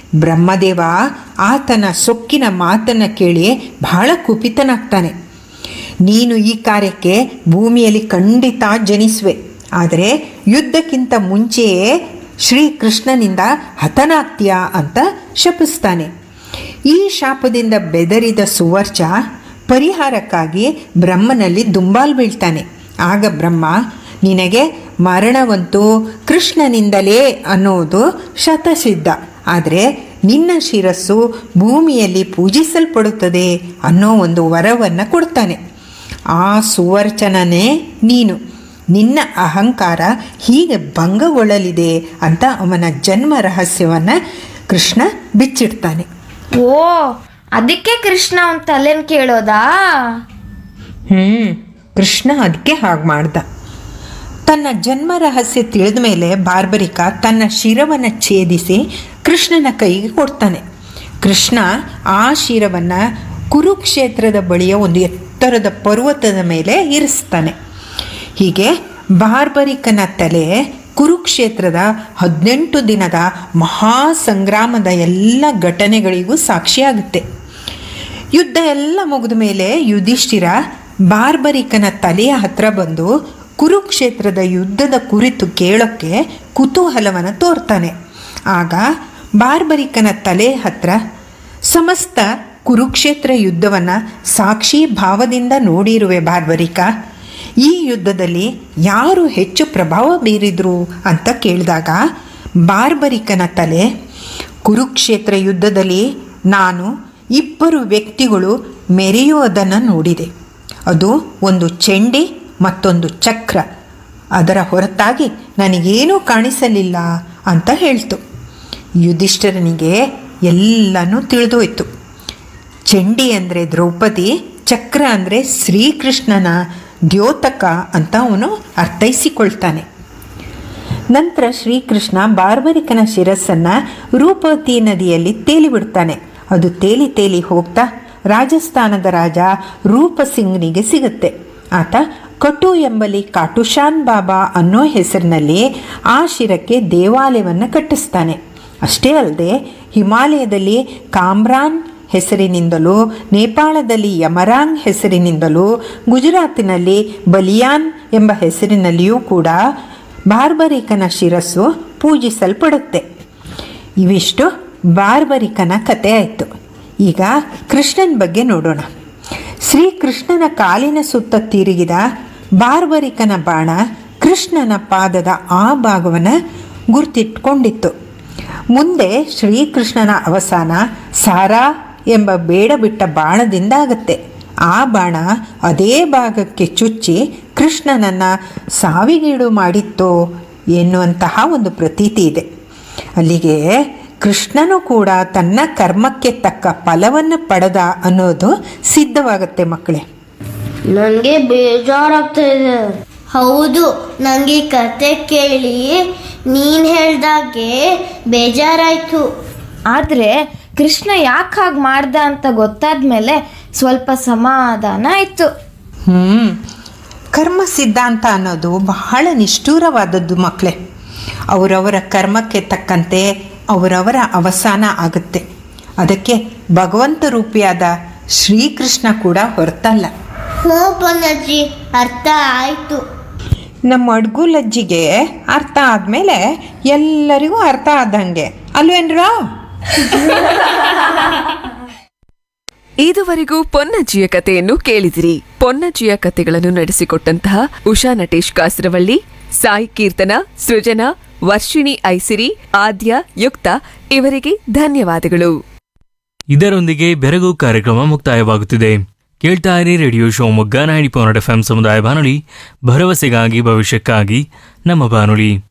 ಬ್ರಹ್ಮದೇವ ಆತನ ಸೊಕ್ಕಿನ ಮಾತನ್ನು ಕೇಳಿ ಬಹಳ ಕುಪಿತನಾಗ್ತಾನೆ ನೀನು ಈ ಕಾರ್ಯಕ್ಕೆ ಭೂಮಿಯಲ್ಲಿ ಖಂಡಿತ ಜನಿಸುವೆ ಆದರೆ ಯುದ್ಧಕ್ಕಿಂತ ಮುಂಚೆಯೇ ಶ್ರೀಕೃಷ್ಣನಿಂದ ಹತನಾಗ್ತೀಯ ಅಂತ ಶಪಿಸ್ತಾನೆ ಈ ಶಾಪದಿಂದ ಬೆದರಿದ ಸುವರ್ಚ ಪರಿಹಾರಕ್ಕಾಗಿ ಬ್ರಹ್ಮನಲ್ಲಿ ದುಂಬಾಲು ಬೀಳ್ತಾನೆ ಆಗ ಬ್ರಹ್ಮ ನಿನಗೆ ಮರಣವಂತೂ ಕೃಷ್ಣನಿಂದಲೇ ಅನ್ನೋದು ಶತಸಿದ್ಧ ಆದರೆ ನಿನ್ನ ಶಿರಸ್ಸು ಭೂಮಿಯಲ್ಲಿ ಪೂಜಿಸಲ್ಪಡುತ್ತದೆ ಅನ್ನೋ ಒಂದು ವರವನ್ನು ಕೊಡ್ತಾನೆ ಆ ಸುವರ್ಚನನೇ ನೀನು ನಿನ್ನ ಅಹಂಕಾರ ಹೀಗೆ ಭಂಗಗೊಳ್ಳಲಿದೆ ಅಂತ ಅವನ ಜನ್ಮ ರಹಸ್ಯವನ್ನು ಕೃಷ್ಣ ಬಿಚ್ಚಿಡ್ತಾನೆ ಓ ಅದಕ್ಕೆ ಕೃಷ್ಣ ಅವನ್ ತಲೆನ್ ಕೇಳೋದಾ ಹ್ಞೂ ಕೃಷ್ಣ ಅದಕ್ಕೆ ಹಾಗೆ ಮಾಡ್ದ ತನ್ನ ಜನ್ಮ ರಹಸ್ಯ ತಿಳಿದ ಮೇಲೆ ಬಾರ್ಬರಿಕ ತನ್ನ ಶಿರವನ್ನು ಛೇದಿಸಿ ಕೃಷ್ಣನ ಕೈಗೆ ಕೊಡ್ತಾನೆ ಕೃಷ್ಣ ಆ ಶಿರವನ್ನು ಕುರುಕ್ಷೇತ್ರದ ಬಳಿಯ ಒಂದು ಎತ್ತರದ ಪರ್ವತದ ಮೇಲೆ ಇರಿಸ್ತಾನೆ ಹೀಗೆ ಬಾರ್ಬರಿಕನ ತಲೆ ಕುರುಕ್ಷೇತ್ರದ ಹದಿನೆಂಟು ದಿನದ ಮಹಾ ಸಂಗ್ರಾಮದ ಎಲ್ಲ ಘಟನೆಗಳಿಗೂ ಸಾಕ್ಷಿಯಾಗುತ್ತೆ ಯುದ್ಧ ಎಲ್ಲ ಮುಗಿದ ಮೇಲೆ ಯುಧಿಷ್ಠಿರ ಬಾರ್ಬರಿಕನ ತಲೆಯ ಹತ್ರ ಬಂದು ಕುರುಕ್ಷೇತ್ರದ ಯುದ್ಧದ ಕುರಿತು ಕೇಳೋಕ್ಕೆ ಕುತೂಹಲವನ್ನು ತೋರ್ತಾನೆ ಆಗ ಬಾರ್ಬರಿಕನ ತಲೆ ಹತ್ರ ಸಮಸ್ತ ಕುರುಕ್ಷೇತ್ರ ಯುದ್ಧವನ್ನು ಸಾಕ್ಷಿ ಭಾವದಿಂದ ನೋಡಿರುವೆ ಬಾರ್ಬರಿಕ ಈ ಯುದ್ಧದಲ್ಲಿ ಯಾರು ಹೆಚ್ಚು ಪ್ರಭಾವ ಬೀರಿದ್ರು ಅಂತ ಕೇಳಿದಾಗ ಬಾರ್ಬರಿಕನ ತಲೆ ಕುರುಕ್ಷೇತ್ರ ಯುದ್ಧದಲ್ಲಿ ನಾನು ಇಬ್ಬರು ವ್ಯಕ್ತಿಗಳು ಮೆರೆಯುವುದನ್ನು ನೋಡಿದೆ ಅದು ಒಂದು ಚೆಂಡಿ ಮತ್ತೊಂದು ಚಕ್ರ ಅದರ ಹೊರತಾಗಿ ನನಗೇನೂ ಕಾಣಿಸಲಿಲ್ಲ ಅಂತ ಹೇಳ್ತು ಯುಧಿಷ್ಠರನಿಗೆ ಎಲ್ಲನೂ ತಿಳಿದೋಯ್ತು ಚಂಡಿ ಅಂದರೆ ದ್ರೌಪದಿ ಚಕ್ರ ಅಂದರೆ ಶ್ರೀಕೃಷ್ಣನ ದ್ಯೋತಕ ಅಂತ ಅವನು ಅರ್ಥೈಸಿಕೊಳ್ತಾನೆ ನಂತರ ಶ್ರೀಕೃಷ್ಣ ಬಾರ್ಬರಿಕನ ಶಿರಸ್ಸನ್ನು ರೂಪವತಿ ನದಿಯಲ್ಲಿ ತೇಲಿಬಿಡ್ತಾನೆ ಅದು ತೇಲಿ ತೇಲಿ ಹೋಗ್ತಾ ರಾಜಸ್ಥಾನದ ರಾಜ ರೂಪಸಿಂಗ್ನಿಗೆ ಸಿಗುತ್ತೆ ಆತ ಕಟು ಎಂಬಲ್ಲಿ ಕಾಟುಶಾನ್ ಬಾಬಾ ಅನ್ನೋ ಹೆಸರಿನಲ್ಲಿ ಆ ಶಿರಕ್ಕೆ ದೇವಾಲಯವನ್ನು ಕಟ್ಟಿಸ್ತಾನೆ ಅಷ್ಟೇ ಅಲ್ಲದೆ ಹಿಮಾಲಯದಲ್ಲಿ ಕಾಮ್ರಾನ್ ಹೆಸರಿನಿಂದಲೂ ನೇಪಾಳದಲ್ಲಿ ಯಮರಾಂಗ್ ಹೆಸರಿನಿಂದಲೂ ಗುಜರಾತಿನಲ್ಲಿ ಬಲಿಯಾನ್ ಎಂಬ ಹೆಸರಿನಲ್ಲಿಯೂ ಕೂಡ ಬಾರ್ಬರಿಕನ ಶಿರಸ್ಸು ಪೂಜಿಸಲ್ಪಡುತ್ತೆ ಇವಿಷ್ಟು ಬಾರ್ಬರಿಕನ ಕತೆ ಆಯಿತು ಈಗ ಕೃಷ್ಣನ ಬಗ್ಗೆ ನೋಡೋಣ ಶ್ರೀಕೃಷ್ಣನ ಕಾಲಿನ ಸುತ್ತ ತಿರುಗಿದ ಬಾರ್ಬರಿಕನ ಬಾಣ ಕೃಷ್ಣನ ಪಾದದ ಆ ಭಾಗವನ್ನು ಗುರ್ತಿಟ್ಕೊಂಡಿತ್ತು ಮುಂದೆ ಶ್ರೀಕೃಷ್ಣನ ಅವಸಾನ ಸಾರಾ ಎಂಬ ಬೇಡ ಬಿಟ್ಟ ಬಾಣದಿಂದ ಆಗುತ್ತೆ ಆ ಬಾಣ ಅದೇ ಭಾಗಕ್ಕೆ ಚುಚ್ಚಿ ಕೃಷ್ಣನನ್ನು ಸಾವಿಗೀಡು ಮಾಡಿತ್ತೋ ಎನ್ನುವಂತಹ ಒಂದು ಪ್ರತೀತಿ ಇದೆ ಅಲ್ಲಿಗೆ ಕೃಷ್ಣನು ಕೂಡ ತನ್ನ ಕರ್ಮಕ್ಕೆ ತಕ್ಕ ಫಲವನ್ನು ಪಡೆದ ಅನ್ನೋದು ಸಿದ್ಧವಾಗುತ್ತೆ ಮಕ್ಕಳೇ ನನಗೆ ಬೇಜಾರಾಗ್ತಾ ಇದೆ ಹೌದು ನನಗೆ ಈ ಕತೆ ಕೇಳಿ ನೀನು ಹೇಳ್ದಾಗೆ ಬೇಜಾರಾಯ್ತು ಆದ್ರೆ ಕೃಷ್ಣ ಯಾಕೆ ಹಾಗೆ ಮಾಡ್ದ ಅಂತ ಗೊತ್ತಾದ್ಮೇಲೆ ಸ್ವಲ್ಪ ಸಮಾಧಾನ ಆಯ್ತು ಹ್ಞೂ ಕರ್ಮ ಸಿದ್ಧಾಂತ ಅನ್ನೋದು ಬಹಳ ನಿಷ್ಠೂರವಾದದ್ದು ಮಕ್ಕಳೇ ಅವರವರ ಕರ್ಮಕ್ಕೆ ತಕ್ಕಂತೆ ಅವರವರ ಅವಸಾನ ಆಗುತ್ತೆ ಅದಕ್ಕೆ ಭಗವಂತ ರೂಪಿಯಾದ ಶ್ರೀಕೃಷ್ಣ ಕೂಡ ಹೊರತಲ್ಲ ಹ್ಞೂ ಪೊನ್ನಜ್ಜಿ ಅರ್ಥ ಆಯ್ತು ನಮ್ಮ ಅಡ್ಗುಲಜ್ಜಿಗೆ ಅರ್ಥ ಆದಮೇಲೆ ಎಲ್ಲರಿಗೂ ಅರ್ಥ ಆದಂಗೆ ಅಲ್ವೇನ್ರಾ ಇದುವರೆಗೂ ಪೊನ್ನಜ್ಜಿಯ ಕಥೆಯನ್ನು ಕೇಳಿದಿರಿ ಪೊನ್ನಜ್ಜಿಯ ಕಥೆಗಳನ್ನು ನಡೆಸಿಕೊಟ್ಟಂತಹ ಉಷಾ ನಟೇಶ್ ಕಾಸರವಳ್ಳಿ ಸಾಯಿ ಕೀರ್ತನ ಸೃಜನಾ ವರ್ಷಿಣಿ ಐಸಿರಿ ಆದ್ಯ ಯುಕ್ತ ಇವರಿಗೆ ಧನ್ಯವಾದಗಳು ಇದರೊಂದಿಗೆ ಬೆರಗು ಕಾರ್ಯಕ್ರಮ ಮುಕ್ತಾಯವಾಗುತ್ತಿದೆ ಕೇಳ್ತಾ ಇರಿ radio Shivamogga ninety point F M ಸಮುದಾಯ ಬಾನುಲಿ ಭರವಸೆಗಾಗಿ ಭವಿಷ್ಯಕ್ಕಾಗಿ ನಮ್ಮ ಬಾನುಲಿ